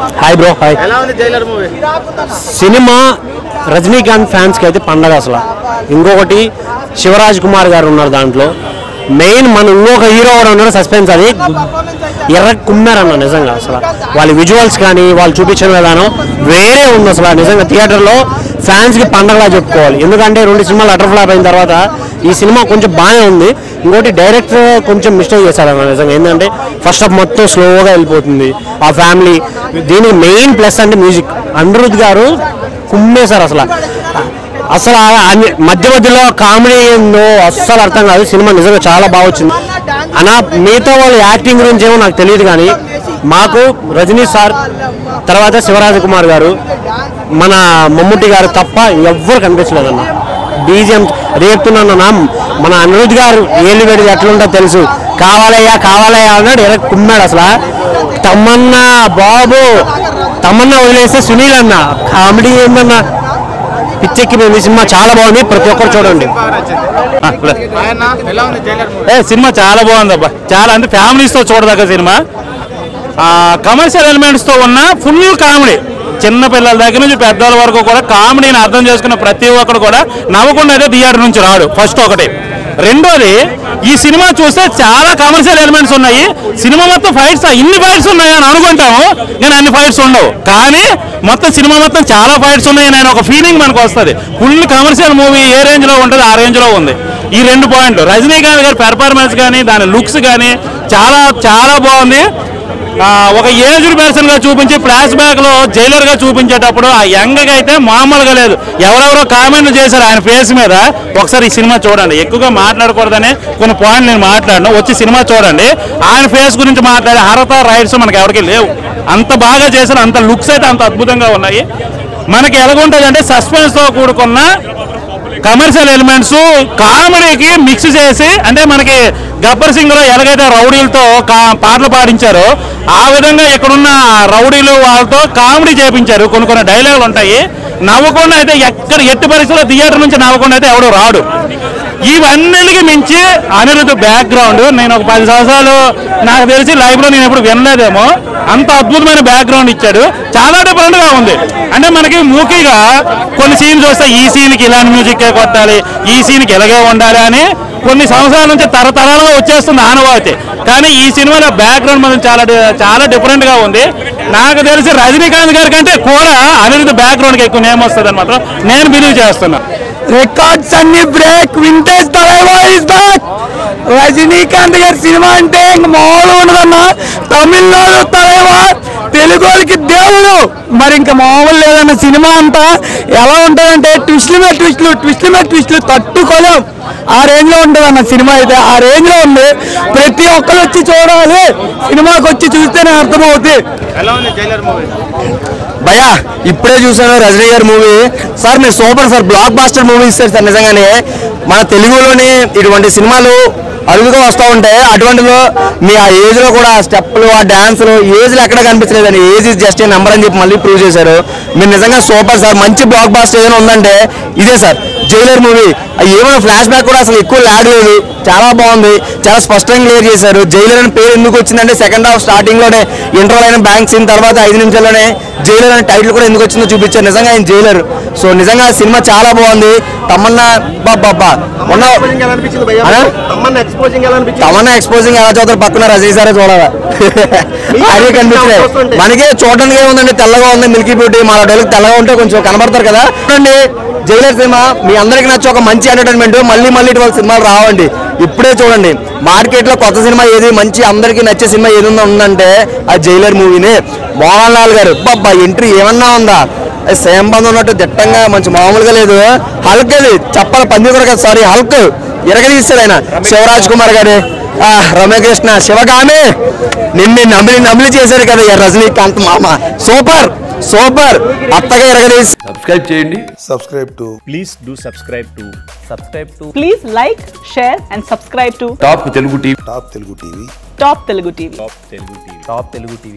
Hi bro hi ఎలా ఉంది Jailer movie cinema Rajinikanth ఫ్యాన్స్కి అయితే పండగ అసలు ఇంకొకటి శివరాజ్ కుమార్ గారు ఉన్నారు దాంట్లో మెయిన్ మన ఇంకొక హీరో కూడా ఉన్నారు సస్పెన్స్ అది ఎర్ర కుమ్మారన్న నిజంగా అసలు వాళ్ళ విజువల్స్ కానీ వాళ్ళు చూపించిన విధానం వేరే ఉంది అసలు నిజంగా థియేటర్లో ఫ్యాన్స్కి పండగలా చెప్పుకోవాలి ఎందుకంటే రెండు సినిమాలు అటర్ ఫ్లాప్ అయిన తర్వాత ఈ సినిమా కొంచెం బాగానే ఉంది ఇంకోటి డైరెక్టర్ కొంచెం మిస్టేక్ చేశాడు అన్న నిజంగా ఏంటంటే ఫస్ట్ ఆఫ్ మొత్తం స్లోగా వెళ్ళిపోతుంది ఆ ఫ్యామిలీ దీనికి మెయిన్ ప్లస్ అంటే మ్యూజిక్ అనిరుద్ గారు కుమ్మేశారు అసలు అసలు ఆ అన్ని- మధ్య మధ్యలో కామెడీ ఏందో అస్సలు అర్థం కాదు సినిమా నిజంగా చాలా బాగా వచ్చింది అనా మిగతా వాళ్ళ యాక్టింగ్ గురించి ఏమో నాకు తెలియదు కానీ మాకు రజనీ సార్ తర్వాత శివరాజ కుమార్ గారు మన మమ్ముట్టి గారు తప్ప ఎవ్వరు కనిపించలేదన్న బీజిఎం రేపుతున్నానన్నా మన అనిరుద్ గారు ఏళ్ళు పెడితే ఎట్లుంటో తెలుసు కావాలయ్యా కావాలయ్యా అన్నాడు ఎర కుమ్మాడు అసలు తమన్నా బాబు తమన్నా వదిలేస్తే సునీల్ అన్న కామెడీ ఏందన్నా పిచ్చెక్కిపోయింది సినిమా చాలా బాగుంది ప్రతి ఒక్కరు చూడండి ఆయన ఎలా ఉంది జైలర్ మూవీ ఏ సినిమా చాలా బాగుంది అబ్బా చాలా అంటే ఫ్యామిలీస్ తో చూడదగ్గ సినిమా కమర్షియల్ ఎలిమెంట్స్ తో ఉన్న ఫుల్ కామెడీ చిన్న పిల్లల దగ్గర నుంచి పెద్దవాళ్ళ వరకు కూడా కామెడీని అర్థం చేసుకున్న ప్రతి ఒక్కరు కూడా నవ్వకుండా అయితే థియేటర్ నుంచి రాడు ఫస్ట్ ఒకటి రెండోది ఈ సినిమా చూస్తే చాలా కమర్షియల్ ఎలిమెంట్స్ ఉన్నాయి సినిమా మొత్తం ఫైట్స్ ఇన్ని ఫైట్స్ ఉన్నాయి అని అనుకుంటాము కానీ అన్ని ఫైట్స్ ఉండవు కానీ మొత్తం సినిమా మొత్తం చాలా ఫైట్స్ ఉన్నాయి అని ఒక ఫీలింగ్ మనకు వస్తుంది ఫుల్ కమర్షియల్ మూవీ ఏ రేంజ్ లో ఉంటుంది ఆ రేంజ్ లో ఉంది ఈ రెండు పాయింట్లు రజనీకాంత్ గారి పెర్ఫార్మెన్స్ కానీ దాని లుక్స్ కానీ చాలా చాలా బాగుంది ఆ, ఒక ఏజ్డ్ పర్సన్ గా చూపించి ఫ్లాష్ బ్యాక్ లో జైలర్ గా చూపించేటప్పుడు ఆ యంగ్ గా అయితే మామూలుగా లేదు ఎవరెవరో కామెంట్లు చేశారు ఆయన ఫేస్ మీద ఒకసారి ఈ సినిమా చూడండి ఎక్కువగా మాట్లాడకూడదని కొన్ని పాయింట్లు నేను మాట్లాడను వచ్చి సినిమా చూడండి ఆయన ఫేస్ గురించి మాట్లాడే అర్హత రైట్స్ మనకి ఎవరికి లేవు అంత బాగా చేశారు అంత లుక్స్ అయితే అంత అద్భుతంగా ఉన్నాయి మనకి ఎలాగుంటుంది అంటే సస్పెన్స్ తో కూడుకున్న కమర్షియల్ ఎలిమెంట్స్ కామెడీకి మిక్స్ చేసి అంటే మనకి గబ్బర్ సింగ్ లో ఎలాగైతే రౌడీలతో కా- పాటలు పాడించారో ఆ విధంగా ఇక్కడున్న రౌడీలు వాళ్ళతో కామెడీ చేపించారు కొన్ని కొన్ని డైలాగులు ఉంటాయి నవ్వకుండా అయితే ఎక్కడ ఎట్టి పరిస్థితుల్లో థియేటర్ నుంచి నవ్వకుండా అయితే ఎవడు రాడు ఇవన్నిటికి మించి అనిరుద్ధ బ్యాక్గ్రౌండ్ నేను ఒక పది సంవత్సరాలు నాకు తెలిసి లైఫ్ లో నేను ఎప్పుడు వినలేదేమో అంత అద్భుతమైన బ్యాక్గ్రౌండ్ ఇచ్చాడు చాలా డిఫరెంట్ గా ఉంది అంటే మనకి మూకీగా కొన్ని సీన్స్ వస్తే ఈ సీన్ కి ఇలాంటి మ్యూజిక్ కొట్టాలి ఈ సీన్ కి ఇలాగే ఉండాలి అని కొన్ని సంవత్సరాల నుంచి తరతరాలుగా వచ్చేస్తుంది ఆనవాయితీ కానీ ఈ సినిమాలో బ్యాక్గ్రౌండ్ మాత్రం చాలా డి- చాలా డిఫరెంట్ గా ఉంది నాకు తెలిసి రజనీకాంత్ గారి కంటే కూడా అనిరుద్ధ బ్యాక్గ్రౌండ్ కి ఎక్కువ నేమ్ వస్తుంది మాత్రం నేను బిలీవ్ చేస్తున్నా రికార్డ్స్ అన్ని break vintage Thalaiva is back Rajinikanth గారి సినిమా అంటే ఇంక మామూలు ఉండదన్న తమిళనాడు తలైవా తెలుగు వాళ్ళకి దేవుడు మరి ఇంకా మామూలు లేదన్న సినిమా అంతా ఎలా ఉంటుందంటే ట్విస్ట్లు మీద ట్విస్ట్లు ట్విస్ట్లు మీద ట్విస్ట్లు తట్టుకోలేం ఆ రేంజ్ లో ఉంటుంది అన్న సినిమా అయితే ఆ రేంజ్ లో ఉంది ప్రతి ఒక్కరు వచ్చి చూడాలి సినిమాకి వచ్చి చూస్తేనే అర్థమవుతుంది ఎలా ఉంది జైలర్ మూవీ భయా ఇప్పుడే చూసాను రజనీ గారి మూవీ సార్ మీరు super sir blockbuster movie ఇస్తారు సార్ నిజంగానే మన తెలుగులోని ఇటువంటి సినిమాలు అరుదుగా వస్తూ ఉంటాయి అటువంటిలో మీ ఆ ఏజ్ లో కూడా స్టెప్లు ఆ డాన్సులు ఏజ్ ఎక్కడ కనిపించలేదండి age is just a number అని చెప్పి మళ్ళీ ప్రూవ్ చేశారు మీరు నిజంగా సూపర్ సార్ మంచి బ్లాక్ బాస్టర్ ఏదైనా ఉందంటే ఇదే సార్ జైలర్ మూవీ ఏమైనా ఫ్లాష్ బ్యాక్ కూడా అసలు ఎక్కువ ల్యాడ్ లేదు చాలా బాగుంది చాలా స్పష్టంగా క్లియర్ చేశారు జైలర్ అని పేరు ఎందుకు వచ్చిందంటే సెకండ్ హాఫ్ స్టార్టింగ్ లోనే ఇంటర్వల్ అయిన బ్యాంక్ సీన్ తర్వాత ఐదు నిమిషాల్లోనే జైలర్ అనే టైటిల్ కూడా ఎందుకు వచ్చిందో చూపించారు నిజంగా ఆయన జైలర్ సో నిజంగా సినిమా చాలా బాగుంది తమన్నా బాబా ఉన్న ఎక్స్పోజింగ్ ఎలా అనిపించింది భయ్యా అనా? తమ్మన్న ఎక్స్పోజింగ్ ఎలా అనిపించింది తమన్నా ఎక్స్పోజింగ్ ఎలా చూస్తారు పక్కన రజనీ సారే చూడాలా అదే కనిపించలేదు మనకే చూడడానికి ఏముందండి తెల్లగా ఉంది మిల్కీ బ్యూటీ మన డోళ్ళకి తెల్లగా ఉంటే కొంచెం కనబడతారు కదా చూడండి జైలర్ సినిమా మీ అందరికి నచ్చే ఒక మంచి ఎంటర్టైన్మెంట్ మళ్ళీ మళ్ళీ ఇటువంటి సినిమాలు రావండి ఇప్పుడే చూడండి మార్కెట్ లో కొత్త సినిమా ఏది మంచి అందరికి నచ్చే సినిమా ఏది ఉందో ఉందంటే ఆ జైలర్ మూవీనే మోహన్ లాల్ గారు బాబా ఎంట్రీ ఏమన్నా ఉందా అది సేమ్ బంధం ఉన్నట్టు దిట్టంగా మంచి మామూలుగా లేదు హల్క్ అది చెప్పాలి పంది కూడా కదా సారీ హల్క్ ఇరగదీస్తాడు ఆయన శివరాజ్ కుమార్ గారు ఆ, రమ్యకృష్ణ శివగామి నిన్ను నమిలి నమిలి చేశారు కదా ఈ రజనీకాంత్ మామ సూపర్ సూపర్ అత్తగా ఎరగదీసి సబ్స్క్రైబ్ చేయండి subscribe to please do subscribe to subscribe to Please like, share, and subscribe to top Telugu TV Top Telugu TV. Top Telugu TV. top telugu tv top telugu tv